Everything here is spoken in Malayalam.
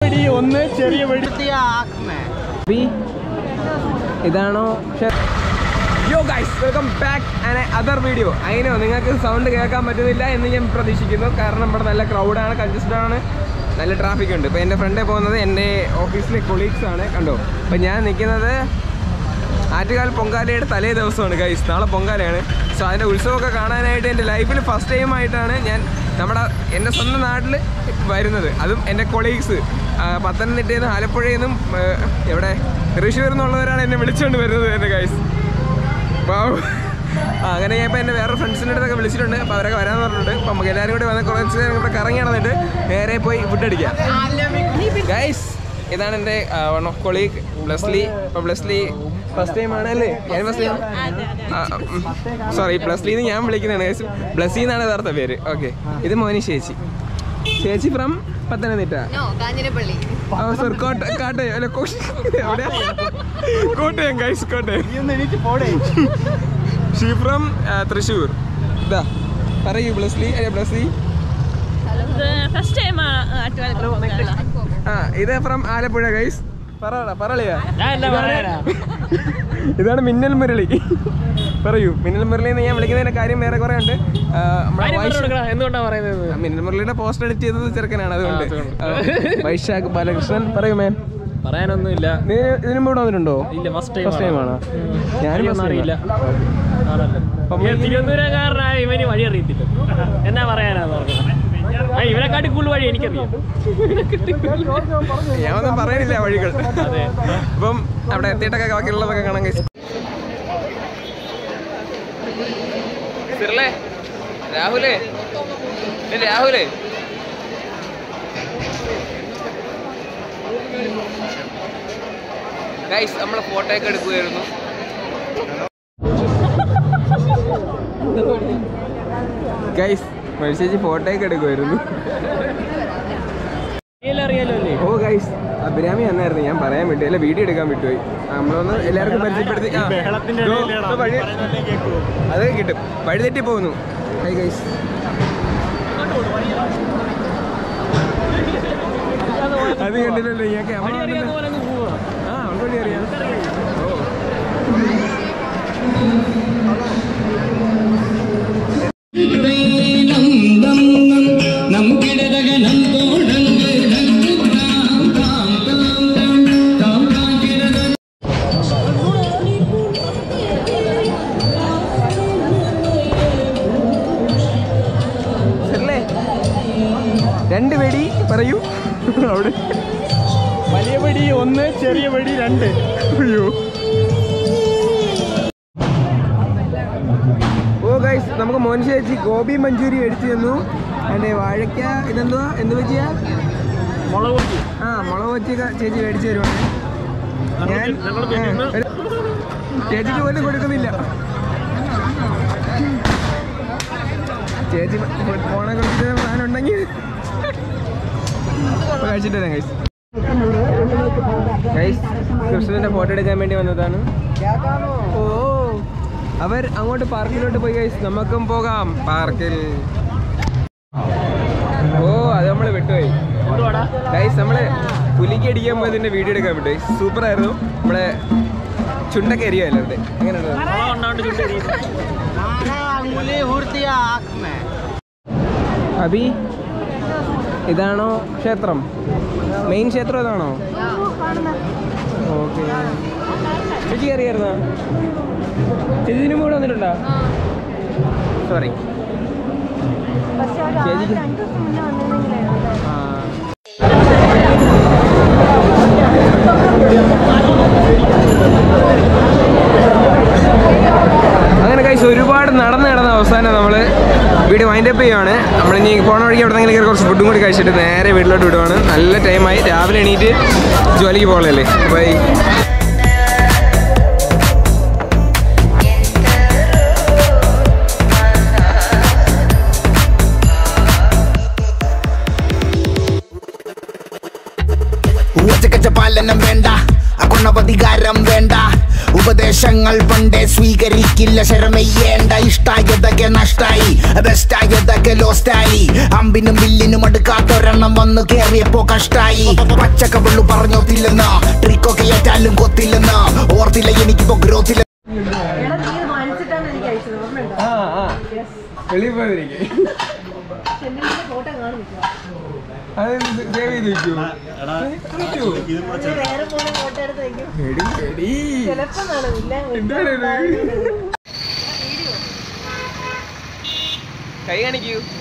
വെടി ഒന്ന് ചെറിയ വെടി ബി ഇതാണോ yo guys welcome back and other video അതിനോ നിങ്ങൾക്ക് സൗണ്ട് കേൾക്കാൻ പറ്റുന്നില്ല എന്ന് ഞാൻ പ്രതീക്ഷിക്കുന്നു കാരണം ഇവിടെ നല്ല ക്രൗഡാണ് കൺജസ്റ്റഡ് ആണ് നല്ല ട്രാഫിക് ഉണ്ട് ഇപ്പോൾ എൻ്റെ ഫ്രണ്ടേ പോകുന്നത് എൻ്റെ ഓഫീസിലെ കൊളീഗ്സ് ആണ് കണ്ടോ അപ്പോൾ ഞാൻ നിൽക്കുന്നത് ആറ്റുകാൽ പൊങ്കാലയുടെ തലേ ദിവസമാണ് ഗൈസ് നാളെ പൊങ്കാലയാണ് സോ അതിൻ്റെ ഉത്സവമൊക്കെ കാണാനായിട്ട് എൻ്റെ ലൈഫിൽ ഫസ്റ്റ് ടൈം ആയിട്ടാണ് ഞാൻ നമ്മുടെ എൻ്റെ സ്വന്തം നാട്ടിൽ വരുന്നത് അതും എൻ്റെ കൊളീഗ്സ് പത്തനംതിട്ടയിൽ നിന്നും ആലപ്പുഴയിൽ നിന്നും ആ, എവിടെ തൃശ്ശൂരിൽ നിന്നുള്ളവരാണ് എന്നെ വിളിച്ചുകൊണ്ട് വരുന്നത് എൻ്റെ ഗൈസ് വാവ്. ആ, അങ്ങനെ ഞാൻ ഇപ്പോൾ എൻ്റെ വേറെ ഫ്രണ്ട്സിൻ്റെ അടുത്തൊക്കെ വിളിച്ചിട്ടുണ്ട് അപ്പോൾ അവരൊക്കെ വരാമെന്ന് പറഞ്ഞിട്ടുണ്ട് അപ്പോൾ നമുക്ക് എല്ലാവരും കൂടി വന്ന് കുറച്ച് നേരം ഇവിടെ കറങ്ങി നടന്നിട്ട് നേരെ പോയി ഫുഡ് അടിക്കാം ഗൈസ് ഇതാണ് എൻ്റെ വൺ ഓഫ് കൊളീഗ് ബ്ലസ്ലി ഇപ്പോൾ ബ്ലസ്ലി ഫസ്റ്റ് ടൈം ആണ് അല്ലേ ഞാൻ ഫസ്റ്റ് ടൈം സോറി ബ്ലസ്ലി എന്ന് ഞാൻ വിളിക്കുന്നതാണ് ഗൈസ് ബ്ലസ്സി എന്നാണ് യഥാർത്ഥ പേര് ഓക്കെ ഇത് മോനി ചേച്ചി ചേച്ചി ഫ്രം പത്തനംതിട്ട നോ കാഞ്ഞിരപ്പള്ളി ഓ സർ കോട്ട കാട്ടയം അല്ല കോ- എവിടെയാ? കോട്ടയം ഗൈസ് കോട്ടയം നീ ഒന്ന് എണീറ്റ് പോടേ ഷീ ഫ്രം തൃശ്ശൂർ ഇതാ പറയൂ ബ്ലസ്ലി അല്ലെ ബ്ലസ്ലി ഫസ്റ്റ് ടൈം ആ ഇത് ഫ്രം ആലപ്പുഴ ഗൈസ് പറയടാ പറളിയാ ഇതാണ് മിന്നൽ മുരളി പറയൂ മിന്നൽ മുരളി എന്ന് ഞാൻ വിളിക്കുന്നതിന്റെ കാര്യം വേറെ കുറെ ഉണ്ട് ആ, നമ്മുടെ വൈശ- എന്തുകൊണ്ടാ പറയുന്നത് ആ, മിന്നൽ മുരളിയുടെ പോസ്റ്റർ എഡിറ്റ് ചെയ്തത് ചെറുക്കനാണ് അതുകൊണ്ട് ആ, വൈശാഖ് ബാലകൃഷ്ണൻ പറയൂ മാൻ പറയാനൊന്നുമില്ല നീ ഇതിനു മുമ്പ് ഇവിടെ വന്നിട്ടുണ്ടോ ഇല്ല ഫസ്റ്റ് ടൈം ഫസ്റ്റ് ടൈം ആണോ ഞാനും first time അറിയില്ല ആ. അപ്പം ഈ തിരുവനന്തപുരംകാരനായ ഇവന് വഴി അറിയത്തില്ല എന്നാ പറയാനാന്ന് പറഞ്ഞത് ആ ഇവനെക്കാട്ടി കൂടുതൽ വഴി എനിക്കറിയാം ഞാൻ ഒന്നും പറയുന്നില്ല വഴികൾ അതെ അപ്പം അവിടെ എത്തിയിട്ടൊക്കെ ബാക്കിയുള്ളതൊക്കെ കാണാൻ കഴിച്ചു രാഹുലേ ഏ, രാഹുലേ ഗൈസ് നമ്മളെ ഫോട്ടോ ഒക്കെ എടുക്കുമായിരുന്നു ഗൈസ് മനുഷ്യേച്ചി ഫോട്ടോ ഒക്കെ എടുക്കുമായിരുന്നു അറിയാലോ അല്ലേ ഓ ഗൈസ് അഭിരാമി വന്നായിരുന്നു ഞാൻ പറയാൻ വിട്ടു അല്ല വീഡിയോ എടുക്കാൻ വിട്ടുപോയി നമ്മളൊന്ന് എല്ലാവർക്കും പരിചയപ്പെടുത്തി ആ, ദോ, ദോ വഴി അത് കിട്ടും വഴി തെറ്റി പോകുന്നു ഹൈ ഗൈസ് അത് കണ്ടില്ലല്ലോ ഞാൻ ക്യാമറ ആ അവൾക്ക് വഴി അറിയാം ഓ ശരിയല്ലേ രണ്ട് വെടി പറയൂ അവിടെ വലിയ വെടി ഒന്ന് ചെറിയ വെടി രണ്ട് അയ്യോ ഓ ഗൈസ് നമുക്ക് മോൻ ചേച്ചി ഗോപി മഞ്ചൂരി മേടിച്ചു തന്നു അതിന്റെ വാഴയ്ക്ക ഇതെന്തുവാ എന്ത് വെച്ചിയാ മുളക് പൊട്ടി ആ മുളക് വെച്ചൊക്കെ ചേച്ചി മേടിച്ചു തരുവാണ് ഞാൻ ഞങ്ങൾ ആ, ഒരു- ചേച്ചിക്ക് പോലും കൊടുക്കുന്നില്ല ചേച്ചി ഫോണെ കൊടുത്തിട്ട് സാധനമുണ്ടെങ്കിൽ ഇപ്പൊ കഴിച്ചിട്ട് വരാം ഗൈസ് ഗൈസ് കൃഷ്ണന്റെ ഫോട്ടോ എടുക്കാൻ വേണ്ടി വന്നതാണ് ഓ അവർ അങ്ങോട്ട് പാർക്കിലോട്ട് പോയി ഗൈസ് നമുക്കും പോകാം പാർക്കിൽ ഓ അത് നമ്മൾ വിട്ടുപോയി എന്തുവാടാ ഗൈസ് നമ്മള് പുലിക്ക് അടിക്കാൻ പോയതിന്റെ വീഡിയോ എടുക്കാൻ വിട്ടു സൂപ്പർ ആയിരുന്നു നമ്മളെ ചുണ്ടൊക്കെ എരിയല്ലോ അത് എങ്ങനെയുണ്ട് മുളക് ഉണ്ടാണ്ട് ചുണ്ടരിയും അബി ഇതാണോ ക്ഷേത്രം മെയിൻ ക്ഷേത്രം ഇതാണോ ഓക്കെ ചേച്ചി കയറിയായിരുന്നോ ചേച്ചി ഇതിനു കൂടെ വന്നിട്ടുണ്ടോ സോറി ചേച്ചിക്ക് ആ അങ്ങനെ കഴിച്ച് ഒരുപാട് നടന്ന് നടന്ന അവസാനം നമ്മൾ വീട് വൈൻഡ് അപ്പ് ചെയ്യുവാണ് നമ്മൾ ഇനി പോണ വഴിക്ക് എവിടെ നിന്നെങ്കിലും കുറച്ച് ഫുഡും കൂടി കഴിച്ചിട്ട് നേരെ വീട്ടിലോട്ട് വിടുവാണ് നല്ല ടൈമായി രാവിലെ എണീറ്റ് ജോലിക്ക് പോകണല്ലേ ബൈ ഊർജകജ പാലനം വേണ്ട അകുണപതികാരം വേണ്ട ഉപദേശങ്ങൾ പണ്ടേ സ്വീകരിക്കില്ല ശരമയ്യേണ്ട ഇഷ്ടായതൊക്കെ നഷ്ടായി ബെസ്റ്റായതൊക്കെ ലോസ്റ്റായി അമ്പിനും വില്ലിനും അടുക്കാത്തൊരെണ്ണം വന്നു കേറിയപ്പോ കഷ്ടായി പച്ചക്കവള്ളു പറഞ്ഞോത്തില്ലെന്ന് ട്രിക്കൊക്കെ ഏറ്റാലും കൊത്തില്ലെന്ന് ഓർത്തില്ല എനിക്കിപ്പോ ഗ്രോത്തില്ല ആ ആ വെളിയിൽ പോയതിരിക്കെ അത് സേവ് ചെയ്ത് വെക്കൂ എടി, എടി. എന്താണ് ഇത്? കൈ കാണിക്കൂ